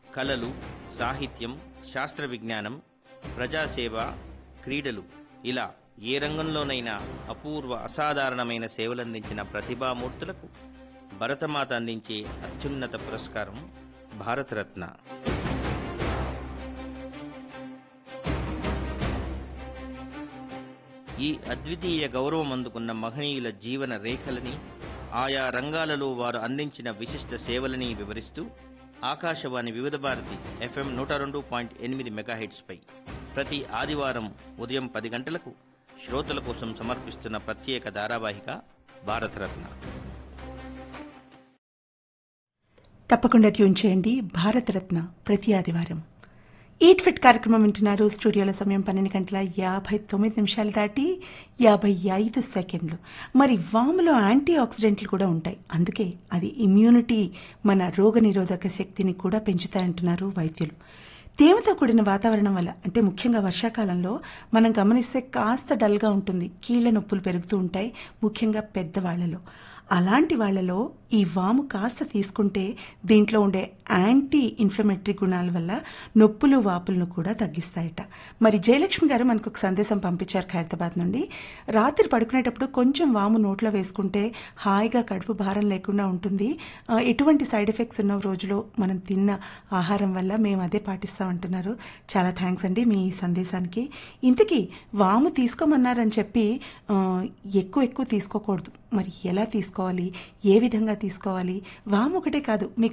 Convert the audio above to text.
కళలు సాహిత్యం శాస్త్ర విజ్ఞానం ప్రజాసేవ క్రీడలు ఇలా ఏ రంగంలోనైనా అపూర్వ అసాధారణమైన సేవలందించిన ప్రతిభామూర్తులకు భరతమాత అందించే అత్యున్నత పురస్కారం భారతరత్న ఈ అద్వితీయ గౌరవం అందుకున్న మహనీయుల జీవన రేఖలని ఆయా రంగాలలో వారు అందించిన విశిష్ట సేవలని వివరిస్తూ ఆకాశవాణి వివిధ భారతి ఎఫ్ఎం నూట రెండు పాయింట్ ఎనిమిది మెగాహెట్స్పై ప్రతి ఆదివారం ఉదయం పది గంటలకు శ్రోతల కోసం సమర్పిస్తున్న ప్రత్యేక ధారావాహిక భారతరత్న తప్పకుండా ట్యూన్ చేయండి భారతరత్న ప్రతి ఆదివారం ఈట్ ఫిట్ కార్యక్రమం వింటున్నారు స్టూడియోల సమయం పన్నెండు గంటల యాభై తొమ్మిది నిమిషాలు దాటి యాభై ఐదు సెకండ్లు మరి వాములో యాంటీ ఆక్సిడెంట్లు కూడా ఉంటాయి అందుకే అది ఇమ్యూనిటీ మన రోగనిరోధక శక్తిని కూడా పెంచుతాయంటున్నారు వైద్యులు తేమతో కూడిన వాతావరణం వల్ల అంటే ముఖ్యంగా వర్షాకాలంలో మనం గమనిస్తే కాస్త డల్గా ఉంటుంది కీళ్ల నొప్పులు పెరుగుతూ ఉంటాయి ముఖ్యంగా పెద్దవాళ్లలో అలాంటి వాళ్ళలో ఈ వాము కాస్త తీసుకుంటే దీంట్లో ఉండే యాంటీ ఇన్ఫ్లమేటరీ గుణాల వల్ల నొప్పులు వాపులను కూడా తగ్గిస్తాయట మరి జయలక్ష్మి గారు మనకు ఒక సందేశం పంపించారు ఖైరతాబాద్ నుండి రాత్రి పడుకునేటప్పుడు కొంచెం వాము నోట్లో వేసుకుంటే హాయిగా కడుపు భారం లేకుండా ఉంటుంది ఆ, ఎటువంటి సైడ్ ఎఫెక్ట్స్ ఉన్న రోజులో మనం తిన్న ఆహారం వల్ల మేము అదే పాటిస్తామంటున్నారు చాలా థ్యాంక్స్ అండి మీ సందేశానికి ఇంతకీ వాము తీసుకోమన్నారని చెప్పి ఆ, ఎక్కువ ఎక్కువ తీసుకోకూడదు మరి ఎలా తీసుకోవాలి ఏ విధంగా తీసుకోవాలి వాము ఒకటే కాదు మీకు